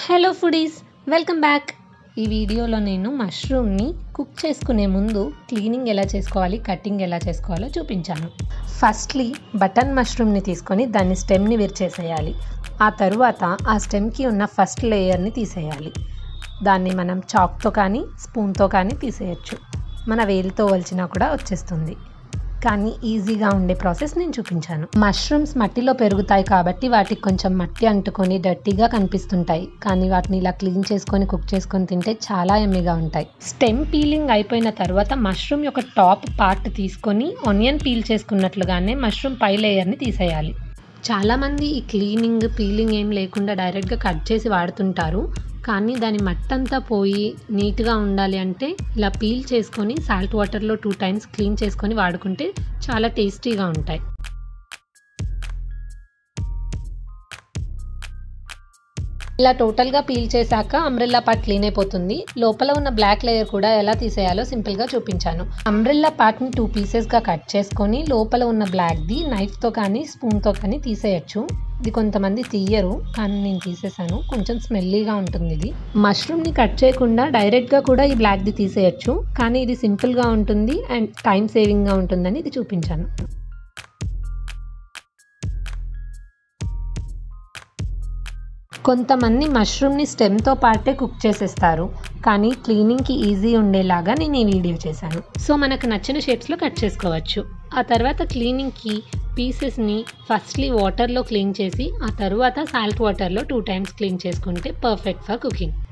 hello foodies welcome back ఈ వీడియోలో నేను మష్రూమ్ని కుక్ చేసుకునే ముందు క్లీనింగ్ ఎలా చేసుకోవాలి కటింగ్ ఎలా చేసుకోవాలో చూపించాను ఫస్ట్లీ బటన్ మష్రూమ్ని తీసుకొని దాన్ని స్టెమ్ని విరిచేసేయాలి ఆ తరువాత ఆ స్టెమ్కి ఉన్న ఫస్ట్ లేయర్ని తీసేయాలి దాన్ని మనం చాక్తో కానీ స్పూన్తో కానీ తీసేయచ్చు మన వేలితో వలిచినా కూడా వచ్చేస్తుంది కానీ ఈజీగా ఉండే ప్రాసెస్ నేను చూపించాను మష్రూమ్స్ మట్టిలో పెరుగుతాయి కాబట్టి వాటికి కొంచెం మట్టి అంటుకొని డర్టీగా కనిపిస్తుంటాయి కానీ వాటిని ఇలా క్లీన్ చేసుకొని కుక్ చేసుకొని తింటే చాలా ఎమ్మిగా ఉంటాయి స్టెమ్ పీలింగ్ అయిపోయిన తర్వాత మష్రూమ్ యొక్క టాప్ పార్ట్ తీసుకొని ఆనియన్ పీల్ చేసుకున్నట్లుగానే మష్రూమ్ పై లేయర్ని తీసేయాలి చాలామంది ఈ క్లీనింగ్ పీలింగ్ ఏం లేకుండా డైరెక్ట్గా కట్ చేసి వాడుతుంటారు కానీ దాని మట్టంతా పోయి నీట్గా ఉండాలి అంటే ఇలా పీల్ చేసుకొని సాల్ట్ వాటర్లో టూ టైమ్స్ క్లీన్ చేసుకొని వాడుకుంటే చాలా టేస్టీగా ఉంటాయి ఇలా టోటల్గా పీల్ చేశాక అంబ్రెల్లా పార్ట్ క్లీన్ అయిపోతుంది లోపల ఉన్న బ్లాక్ లేయర్ కూడా ఎలా తీసేయాలో సింపుల్గా చూపించాను అంబ్రెల్లా పార్ట్ని టూ పీసెస్గా కట్ చేసుకొని లోపల ఉన్న బ్లాక్ది నైఫ్తో కానీ స్పూన్తో కానీ తీసేయచ్చు ఇది కొంతమంది తీయరు కానీ నేను తీసేసాను కొంచెం స్మెల్లీగా ఉంటుంది ఇది మష్రూమ్ని కట్ చేయకుండా డైరెక్ట్గా కూడా ఈ బ్లాక్ది తీసేయచ్చు కానీ ఇది సింపుల్గా ఉంటుంది అండ్ టైం సేవింగ్గా ఉంటుందని ఇది చూపించాను కొంతమంది మష్రూమ్ని స్టెమ్తో పాటే కుక్ చేసేస్తారు కానీ క్లీనింగ్కి ఈజీ ఉండేలాగా నేను ఈ వీడియో చేశాను సో మనకు నచ్చిన షేప్స్లో కట్ చేసుకోవచ్చు ఆ తర్వాత క్లీనింగ్కి పీసెస్ని ఫస్ట్లీ వాటర్లో క్లీన్ చేసి ఆ తర్వాత సాల్ట్ వాటర్లో టూ టైమ్స్ క్లీన్ చేసుకుంటే పర్ఫెక్ట్ ఫర్ కుకింగ్